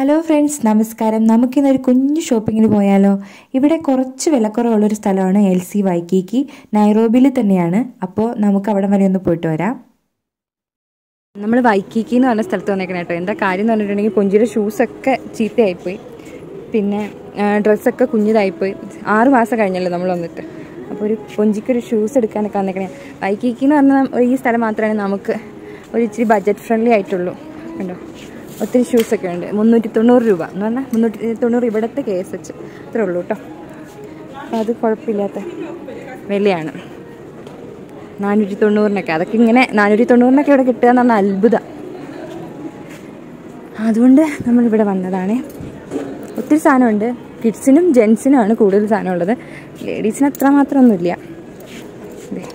Hello friends നമസ്കാരം നമുക്കിന്നൊരു കുഞ്ഞു ഷോപ്പിങ്ങിന് പോയാലോ ഇവിടെ കുറച്ച് വിലക്കുറവുള്ളൊരു സ്ഥലമാണ് എൽ സി വൈക്കിക്ക് നൈറോബിയിൽ തന്നെയാണ് അപ്പോൾ നമുക്ക് അവിടെ വരെ ഒന്ന് പോയിട്ട് വരാം നമ്മൾ വൈക്കിക്കി എന്ന് പറഞ്ഞ സ്ഥലത്ത് വന്നേക്കണം കേട്ടോ എന്താ കാര്യം എന്ന് പറഞ്ഞിട്ടുണ്ടെങ്കിൽ പൊഞ്ചിയുടെ ഷൂസൊക്കെ ചീത്തയായിപ്പോയി പിന്നെ ഡ്രസ്സൊക്കെ കുഞ്ഞിതായിപ്പോയി ആറ് മാസം കഴിഞ്ഞല്ലോ നമ്മൾ വന്നിട്ട് അപ്പോൾ ഒരു പൊഞ്ചിക്കൊരു ഷൂസ് എടുക്കാനൊക്കെ വന്നേക്കണേ വൈക്കിക്കി എന്ന് പറഞ്ഞാൽ ഈ സ്ഥലം മാത്രമേ നമുക്ക് ഒരു ഇച്ചിരി ബഡ്ജറ്റ് ഫ്രണ്ട്ലി ആയിട്ടുള്ളൂ കണ്ടോ ഒത്തിരി ഷൂസൊക്കെ ഉണ്ട് മുന്നൂറ്റി തൊണ്ണൂറ് രൂപ എന്ന് പറഞ്ഞാൽ മുന്നൂറ്റി തൊണ്ണൂറ് ഇവിടുത്തെ കെ എസ് എച്ച് ഇത്രേ ഉള്ളൂ കേട്ടോ അപ്പോൾ അത് കുഴപ്പമില്ലാത്ത വിലയാണ് നാനൂറ്റി തൊണ്ണൂറിനൊക്കെ അതൊക്കെ ഇങ്ങനെ നാനൂറ്റി തൊണ്ണൂറിനൊക്കെ ഇവിടെ കിട്ടുക എന്ന് പറഞ്ഞാൽ അത്ഭുതം അതുകൊണ്ട് നമ്മളിവിടെ വന്നതാണ് ഒത്തിരി സാധനമുണ്ട് കിഡ്സിനും ജെൻസിനുമാണ് കൂടുതൽ സാധനമുള്ളത് ലേഡീസിന് അത്ര മാത്രമൊന്നുമില്ല ദേ.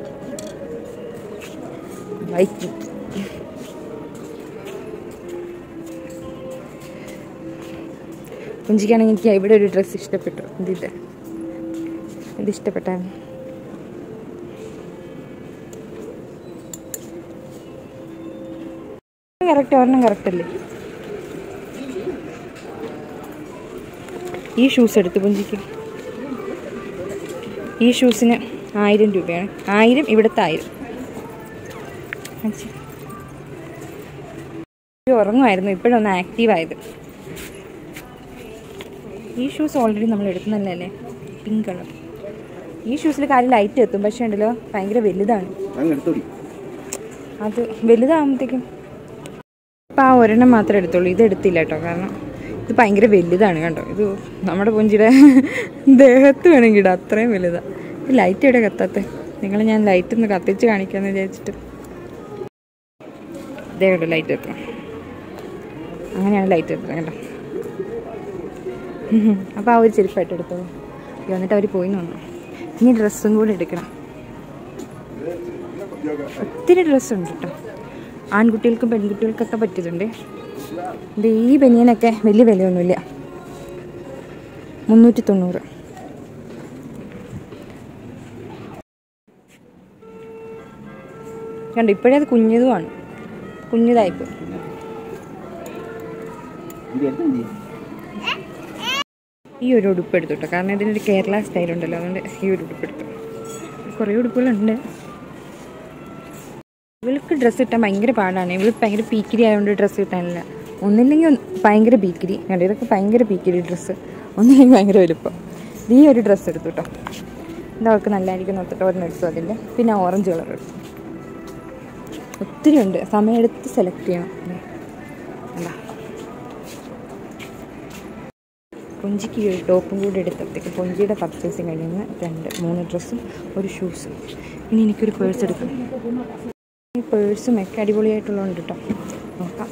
വൈക്കി കുഞ്ചിക്കാണെങ്കിൽ എനിക്ക് ഇവിടെ ഒരു ഡ്രസ്സ് ഇഷ്ടപ്പെട്ടു ഇതിത് ഇത് ഇഷ്ടപ്പെട്ടായിരുന്നു കറക്റ്റ് ഒരെണ്ണം കറക്റ്റ് അല്ലേ ഈ ഷൂസ് എടുത്തു പുഞ്ചിക്ക് ഈ ഷൂസിന് ആയിരം രൂപയാണ് ആയിരം ഇവിടുത്തെ ആയിരം ഇത് ഉറങ്ങുമായിരുന്നു ഇപ്പോഴൊന്ന് ആക്റ്റീവായത് ഈ ഷൂസ് ഓൾറെഡി നമ്മൾ എടുക്കുന്നതല്ലേ പിങ്ക് കളർ ഈ ഷൂസിൽ കാര്യം ലൈറ്റ് എത്തും പക്ഷേ ഉണ്ടല്ലോ ഭയങ്കര വലുതാണ് അങ്ങ് എടുത്തോടി അത് വലുതാകുമ്പോഴത്തേക്കും ഇപ്പം ആ ഒരെണ്ണം മാത്രമേ എടുത്തുള്ളൂ ഇത് എടുത്തില്ല കേട്ടോ കാരണം ഇത് ഭയങ്കര വലുതാണ് കണ്ടോ ഇത് നമ്മുടെ പൊഞ്ചിയുടെ ദേഹത്ത് വേണമെങ്കിൽ ഇടാം അത്രയും വലുതാണ് ഈ ലൈറ്റ് എവിടെ കത്താത്തെ നിങ്ങൾ ഞാൻ ലൈറ്റ് ഒന്ന് കത്തിച്ച് കാണിക്കാമെന്ന് വിചാരിച്ചിട്ട് ഇതേ കണ്ടോ ലൈറ്റ് എത്തണം അങ്ങനെയാണ് ലൈറ്റ് എത്തുന്നത് കേട്ടോ അപ്പോൾ ആ ഒരു ചെരുപ്പായിട്ട് എടുത്തോളൂ ഇത് വന്നിട്ട് അവർ പോയി തോന്നുന്നു ഇനി ഡ്രസ്സും കൂടി എടുക്കണം ഒത്തിരി ഡ്രസ്സുണ്ട് കേട്ടോ ആൺകുട്ടികൾക്കും പെൺകുട്ടികൾക്കൊക്കെ പറ്റിയതുണ്ട് ഇത് ഈ ബനിയനൊക്കെ വലിയ വിലയൊന്നുമില്ല മുന്നൂറ്റി തൊണ്ണൂറ് കണ്ടോ ഇപ്പോഴേ അത് കുഞ്ഞതുമാണ് കുഞ്ഞതായിപ്പോയി ഇത് എന്താ ഇത്? ഈ ഒരു ഉടുപ്പ് എടുത്തു കേട്ടോ കാരണം ഇതിനൊരു കേരള സ്റ്റൈൽ ഉണ്ടല്ലോ അതുകൊണ്ട് ഈ ഒരു ഉടുപ്പ് എടുത്തു കുറേ ഉടുപ്പുകളുണ്ട് ഇവൾക്ക് ഡ്രസ്സ് കിട്ടാൻ ഭയങ്കര പാടാണ് ഇവൾ ഭയങ്കര പീക്കിരി ആയതുകൊണ്ട് ഡ്രസ്സ് കിട്ടാനില്ല ഒന്നില്ലെങ്കിൽ ഒന്ന് ഭയങ്കര പീക്കിരി കണ്ടോ ഇതൊക്കെ ഭയങ്കര പീക്കിരി ഡ്രസ്സ് ഒന്നില്ലെങ്കിൽ ഭയങ്കര വലുപ്പം ഇത് ഈ ഒരു ഡ്രസ്സ് എടുത്തു കേട്ടോ ഇത് അവൾക്ക് നല്ലതായിരിക്കും നോക്കിയിട്ട് ഒരെണ്ണം എടുത്തു അതിൻ്റെ പിന്നെ ഓറഞ്ച് കളർ എടുത്തു ഒത്തിരി ഉണ്ട് സമയമെടുത്ത് സെലക്ട് ചെയ്യണം ദേ. കണ്ടോ പൊഞ്ചിക്ക് ഒരു ടോപ്പും കൂടി എടുത്തപ്പോഴത്തേക്ക് പൊഞ്ചിയുടെ പർച്ചേസിങ് കഴിയുന്ന രണ്ട് മൂന്ന് ഡ്രസ്സും ഒരു ഷൂസും ഇനി എനിക്കൊരു പേഴ്സ് എടുക്കണം ഈ പേഴ്സും ഒക്കെ അടിപൊളിയായിട്ടുള്ളതുണ്ട് കേട്ടോ നോക്കാം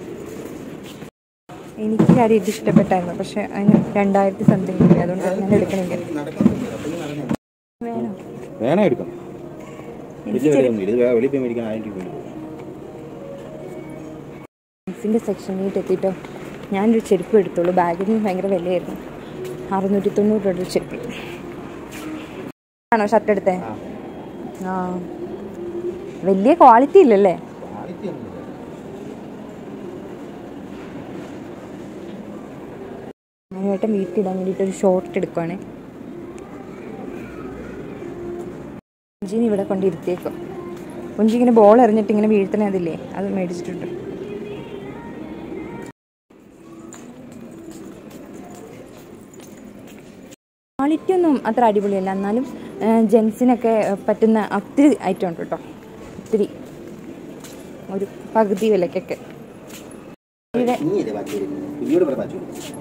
എനിക്ക് കാര്യം ഇത് ഇഷ്ടപ്പെട്ടായിരുന്നു പക്ഷെ അതിന് രണ്ടായിരത്തി സംതിങ് രൂപ അതുകൊണ്ട് ഞാൻ എടുക്കണില്ല വേണോ വേണേ എടുക്കാം വലിയ വിലയൊന്നും ഇത് വേ- വെളിയിൽ പോയി മേടിക്കാൻ ആയിരം രൂപ കൊടുക്കും. ജീൻസിൻ്റെ സെക്ഷനിലേക്ക് എത്തിയിട്ടോ ഞാനൊരു ചെരുപ്പ് എടുത്തോളൂ ബാഗിന് ഭയങ്കര വിലയായിരുന്നു അറുന്നൂറ്റി തൊണ്ണൂറ് രൂപ ഒരു ചെരുപ്പ് ആണോ ഷർട്ട് എടുത്തേ ആ വലിയ ക്വാളിറ്റി ഇല്ലല്ലേ ഞാനേട്ടൻ വീട്ടിലിടാൻ വേണ്ടിയിട്ട് ഒരു ഷോർട്ട് എടുക്കുവാണേ കുഞ്ചിനെ ഇവിടെ കൊണ്ടിരുത്തിയേക്കും കുഞ്ചി ഇങ്ങനെ ബോൾ എറിഞ്ഞിട്ട് ഇങ്ങനെ വീഴ്ത്തണേ അതില്ലേ അത് മേടിച്ചിട്ടുണ്ട് ക്വാളിറ്റി ഒന്നും അത്ര അടിപൊളിയല്ല എന്നാലും ജെൻസിനൊക്കെ പറ്റുന്ന ഒത്തിരി ഐറ്റം ഉണ്ട് കേട്ടോ ഒത്തിരി ഒരു പകുതി വിലക്കൊക്കെ ഇവിടെ കുഞ്ഞില്ലേ പാച്ച് കൊടുക്കുന്നത്? കുഞ്ഞിയോട് പറ പാച്ച് കൊടുക്കും.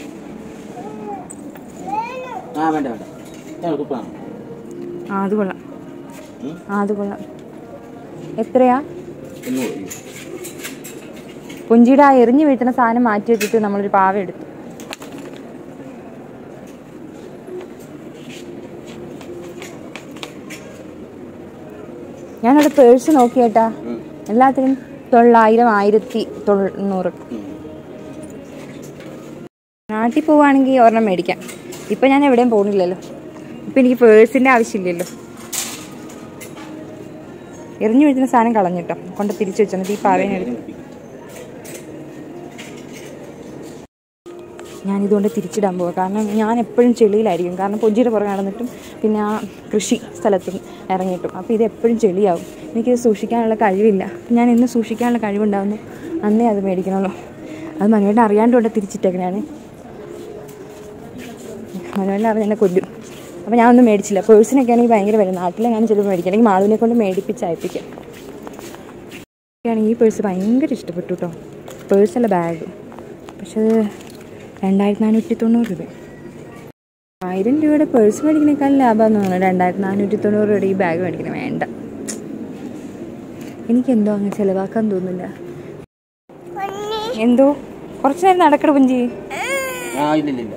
ആ വേണ്ട വേണ്ട ഞാൻ കുപ്പാണ് ആ അത് കൊള്ളാം ഉം? ആ അത് കൊള്ളാം എത്രയാ എണ്ണൂറ് രൂപ. കുഞ്ചിയുടെ ആ എറിഞ്ഞു വീട്ടുന്ന സാധനം മാറ്റി വെച്ചിട്ട് നമ്മളൊരു പാവ എടുത്തു ഞാനവിടെ പേഴ്സ് നോക്കിയേട്ടാ ഉം. എല്ലാത്തിനും തൊള്ളായിരം ആയിരത്തി തൊണ്ണൂറ് ഉം. നാട്ടിൽ പോവുകയാണെങ്കിൽ ഒരെണ്ണം മേടിക്കാം ഇപ്പം ഞാൻ എവിടെയും പോകുന്നില്ലല്ലോ ഇപ്പം എനിക്ക് പേഴ്സിൻ്റെ ആവശ്യമില്ലല്ലോ എറിഞ്ഞു വീഴുന്ന സാധനം കളഞ്ഞിട്ടോ കൊണ്ട് തിരിച്ചു വെച്ചു എന്നിട്ട് ഈ പാവേനെ എടുത്തു ഞാൻ ഇതുകൊണ്ട് തിരിച്ചിടാൻ പോവുക കാരണം ഞാൻ എപ്പോഴും ചെളിയിലായിരിക്കും കാരണം പൊഞ്ചിയുടെ പുറകെ നടന്നിട്ടും പിന്നെ ആ കൃഷി സ്ഥലത്തും ഇറങ്ങിയിട്ടും അപ്പോൾ ഇത് എപ്പോഴും ചെളിയാവും എനിക്കിത് സൂക്ഷിക്കാനുള്ള കഴിവില്ല ഞാൻ ഇന്ന് സൂക്ഷിക്കാനുള്ള കഴിവുണ്ടാവുന്നു അന്നേ അത് മേടിക്കണമല്ലോ അത് മനുവേട്ടൻ അറിയാണ്ട് കൊണ്ട് തിരിച്ചിട്ടേക്കണയാണ് മനുവേട്ടൻ അറിഞ്ഞ് എന്നെ കൊല്ലും അപ്പോൾ ഞാൻ ഒന്നും മേടിച്ചില്ല പേഴ്സിനൊക്കെ ആണെങ്കിൽ ഭയങ്കര വില നാട്ടിലെങ്ങാനും ചിലപ്പോൾ മേടിക്കാം അല്ലെങ്കിൽ മാളുവിനെ കൊണ്ട് മേടിപ്പിച്ച് അയപ്പിക്കാം എനിക്കാണെങ്കിൽ ഈ പേഴ്സ് ഭയങ്കര ഇഷ്ടപ്പെട്ടു കേട്ടോ പേഴ്സല്ല ബാഗ് പക്ഷെ അത് രണ്ടായിരത്തി നാനൂറ്റി തൊണ്ണൂറ് രൂപ ആയിരം രൂപയുടെ പേഴ്സ് മേടിക്കുന്നേക്കാൾ ലാഭമെന്ന് തോന്നുന്നു രണ്ടായിരത്തി നാനൂറ്റി തൊണ്ണൂറ് രൂപയുടെ ഈ ബാഗ് മേടിക്കണം വേണ്ട എനിക്കെന്തോ അങ്ങ് ചിലവാക്കാൻ തോന്നില്ല എന്തോ കുറച്ച് നേരം നടക്കട പുഞ്ചി ആ ഇല്ല ഇല്ല ഇല്ല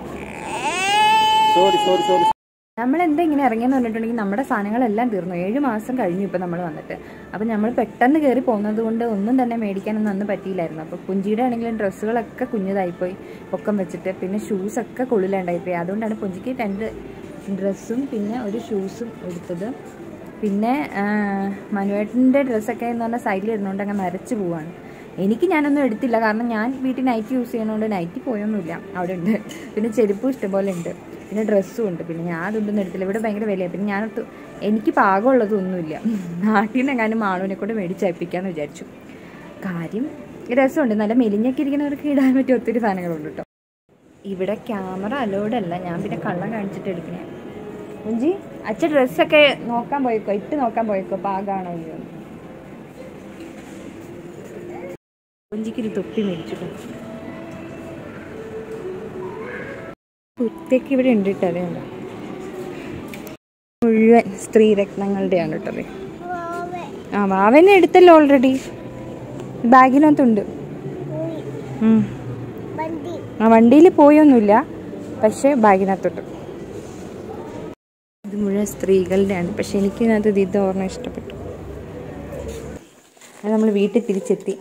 സോറി സോറി സോറി നമ്മൾ എന്താ ഇങ്ങനെ ഇറങ്ങിയെന്ന് പറഞ്ഞിട്ടുണ്ടെങ്കിൽ നമ്മുടെ സാധനങ്ങളെല്ലാം തീർന്നു ഏഴ് മാസം കഴിഞ്ഞു ഇപ്പം നമ്മൾ വന്നിട്ട് അപ്പം നമ്മൾ പെട്ടെന്ന് കയറി പോകുന്നത് കൊണ്ട് ഒന്നും തന്നെ മേടിക്കാനൊന്നും അന്ന് പറ്റിയില്ലായിരുന്നു അപ്പോൾ പുഞ്ചിയുടെ ആണെങ്കിലും ഡ്രസ്സുകളൊക്കെ കുഞ്ഞതായിപ്പോയി പൊക്കം വെച്ചിട്ട് പിന്നെ ഷൂസൊക്കെ കൊള്ളിലാണ്ടായിപ്പോയി അതുകൊണ്ടാണ് പുഞ്ചിക്ക് രണ്ട് ഡ്രസ്സും പിന്നെ ഒരു ഷൂസും എടുത്തത് പിന്നെ ആ, മനുവേട്ടൻ്റെ ഡ്രസ്സൊക്കെ എന്ന് പറഞ്ഞാൽ സൈഡിൽ ഇടുന്നതുകൊണ്ട് അങ്ങ് നരച്ച് പോവാണ് എനിക്ക് ഞാനൊന്നും എടുത്തില്ല കാരണം ഞാൻ വീട്ടിൽ നൈറ്റ് യൂസ് ചെയ്യണോണ്ട് നൈറ്റ് പോയൊന്നുമില്ല അവിടെ ഉണ്ട് പിന്നെ ചെരുപ്പും ഇഷ്ടംപോലെ ഉണ്ട് പിന്നെ ഡ്രസ്സും ഉണ്ട് പിന്നെ ഞാൻ അതൊന്നും എടുത്തില്ല ഇവിടെ ഭയങ്കര വിലയാണ് പിന്നെ ഞാൻ എനിക്ക് പാകമുള്ളതൊന്നുമില്ല നാട്ടിൽ നിന്ന് എങ്ങാനും മാളുവിനെ കൊണ്ട് മേടിച്ചയപ്പിക്കാമെന്ന് വിചാരിച്ചു കാര്യം രസമുണ്ട് നല്ല മെലിഞ്ഞൊക്കെ ഇരിക്കുന്നവർക്ക് ഇടാൻ പറ്റിയ ഒത്തിരി സാധനങ്ങളുണ്ട് കേട്ടോ ഇവിടെ ക്യാമറ അലോഡ് അല്ല ഞാൻ പിന്നെ കള്ളം കാണിച്ചിട്ട് എടുക്കണേ കുഞ്ചി അച്ഛൻ ഡ്രസ്സൊക്കെ നോക്കാൻ പോയിക്കോ ഇട്ട് നോക്കാൻ പോയിക്കോ പാകാണോ ഇല്ലയോ എന്ന്. കുഞ്ചിക്കൊരു തൊപ്പി മേടിച്ചു കുത്തേക്ക് ഇവിടെ ഉണ്ട് കേട്ടോ അതേ ഉണ്ടോ മുഴുവൻ സ്ത്രീരത്നങ്ങളുടെയാണ് കേട്ടോ അത്. ആ വാവനെ എടുത്തല്ലോ ഓൾറെഡി ബാഗിനകത്തുണ്ട് ഉം. ആ വണ്ടിയിൽ പോയൊന്നുമില്ല പക്ഷേ ബാഗിനകത്തുണ്ട് ഇത് മുഴുവൻ സ്ത്രീകളുടെയാണ് പക്ഷെ എനിക്ക് ഇതിനകത്ത് ഇത് ഓർമ്മ ഇഷ്ടപ്പെട്ടു അത് നമ്മൾ വീട്ടിൽ തിരിച്ചെത്തി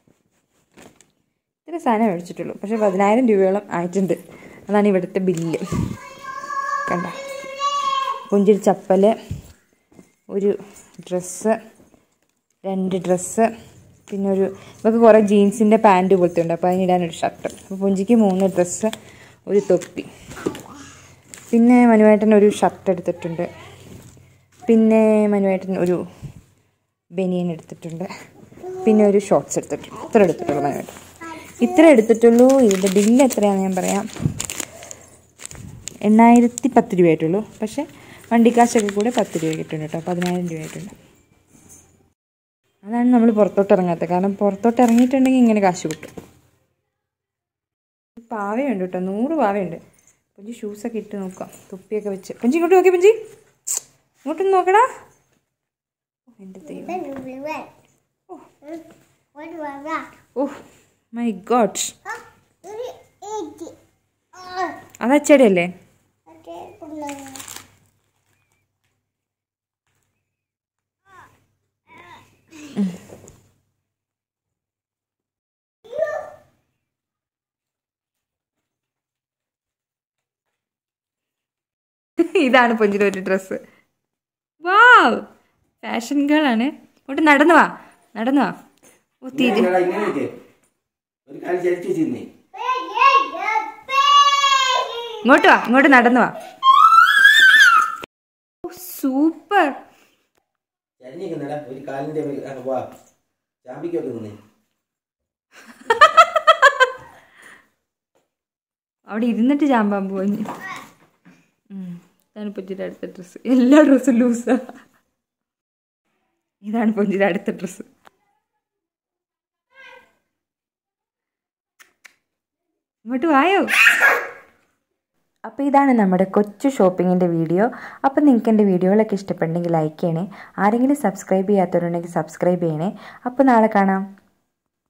ഇത്ര സാധനം മേടിച്ചിട്ടുള്ളൂ പക്ഷെ പതിനായിരം രൂപയോളം ആയിട്ടുണ്ട് അതാണ് ഇവിടുത്തെ ബില്ല് കണ്ട പുഞ്ചിരി ചപ്പല് ഒരു ഡ്രസ്സ് രണ്ട് ഡ്രസ്സ് പിന്നെ ഒരു ഇവർക്ക് കുറേ ജീൻസിൻ്റെ പാൻറ് പോലത്തെ ഉണ്ട് അപ്പോൾ അതിനിടാനൊരു ഷർട്ട് അപ്പോൾ പുഞ്ചിക്ക് മൂന്ന് ഡ്രസ്സ് ഒരു തൊപ്പി പിന്നെ മനുവേട്ടൻ ഒരു ഷർട്ട് എടുത്തിട്ടുണ്ട് പിന്നെ മനുവേട്ടൻ ഒരു ബനിയൻ എടുത്തിട്ടുണ്ട് പിന്നെ ഒരു ഷോർട്ട്സ് എടുത്തിട്ടുണ്ട് ഇത്ര എടുത്തിട്ടുള്ളൂ മനുവേട്ടൻ ഇത്ര എടുത്തിട്ടുള്ളൂ ഇതിൻ്റെ ബില്ല് എത്രയാണെന്ന് ഞാൻ പറയാം എണ്ണായിരത്തി പത്ത് രൂപയായിട്ടുള്ളൂ പക്ഷേ വണ്ടിക്കാശൊക്കെ കൂടെ പത്ത് രൂപ കിട്ടുന്നുണ്ട് കേട്ടോ പതിനായിരം രൂപയായിട്ടുണ്ട് അതാണ് നമ്മൾ പുറത്തോട്ട് ഇറങ്ങാത്തത് കാരണം പുറത്തോട്ട് ഇറങ്ങിയിട്ടുണ്ടെങ്കിൽ ഇങ്ങനെ കാശ് കിട്ടും പാവയുണ്ട് കേട്ടോ നൂറ് പാവയുണ്ട് പുഞ്ചി ഷൂസൊക്കെ ഇട്ട് നോക്കാം തൊപ്പിയൊക്കെ വെച്ച് പുഞ്ചി ഇങ്ങോട്ട് നോക്കി പുഞ്ചി ഇങ്ങോട്ടൊന്ന് നോക്കടാ ഓ, എൻ്റെ ദൈവം ഓ മൈ ഗോഡ് അത് അച്ചടിയല്ലേ ഇതാണ് പൊഞ്ചിൻ്റെ ഒരു ഡ്രസ്സ് വാവ് ഫാഷൻ ഗേൾ ആണ് ഇങ്ങോട്ട് നടന്നു വാ നടന്നു വാ ഓ തിരി ഇങ്ങനെ ഇങ്ങനെ ഇരിക്ക്. ഒരു കാലം ചരിച്ചു വെച്ചിരുന്നേ ഇങ്ങോട്ട് വാ ഇങ്ങോട്ട് നടന്നു വാ സൂപ്പർ ചരിഞ്ഞിരിക്കുന്നടാ ഒരു കാലിന്റെ മേൽ- ആ, വാ ചാമ്പിക്കൊക്കെ നിന്നേ അവിടെ ഇരുന്നിട്ട് ചാമ്പാൻ പോയി ഇതാണ് പൊഞ്ചിയുടെ അടുത്ത ഡ്രസ്സ് എല്ലാ ഡ്രസ്സും ലൂസാ ഇതാണ് പൊഞ്ചിയുടെ അടുത്ത ഡ്രസ്സ് ഇങ്ങോട്ട് വായോ അപ്പോൾ ഇതാണ് നമ്മുടെ കൊച്ചു ഷോപ്പിങ്ങിൻ്റെ വീഡിയോ അപ്പോൾ നിങ്ങൾക്ക് എൻ്റെ വീഡിയോകളൊക്കെ ഇഷ്ടപ്പെട്ടെങ്കിൽ ലൈക്ക് ചെയ്യണേ ആരെങ്കിലും സബ്സ്ക്രൈബ് ചെയ്യാത്തവരുണ്ടെങ്കിൽ സബ്സ്ക്രൈബ് ചെയ്യണേ അപ്പോൾ നാളെ കാണാം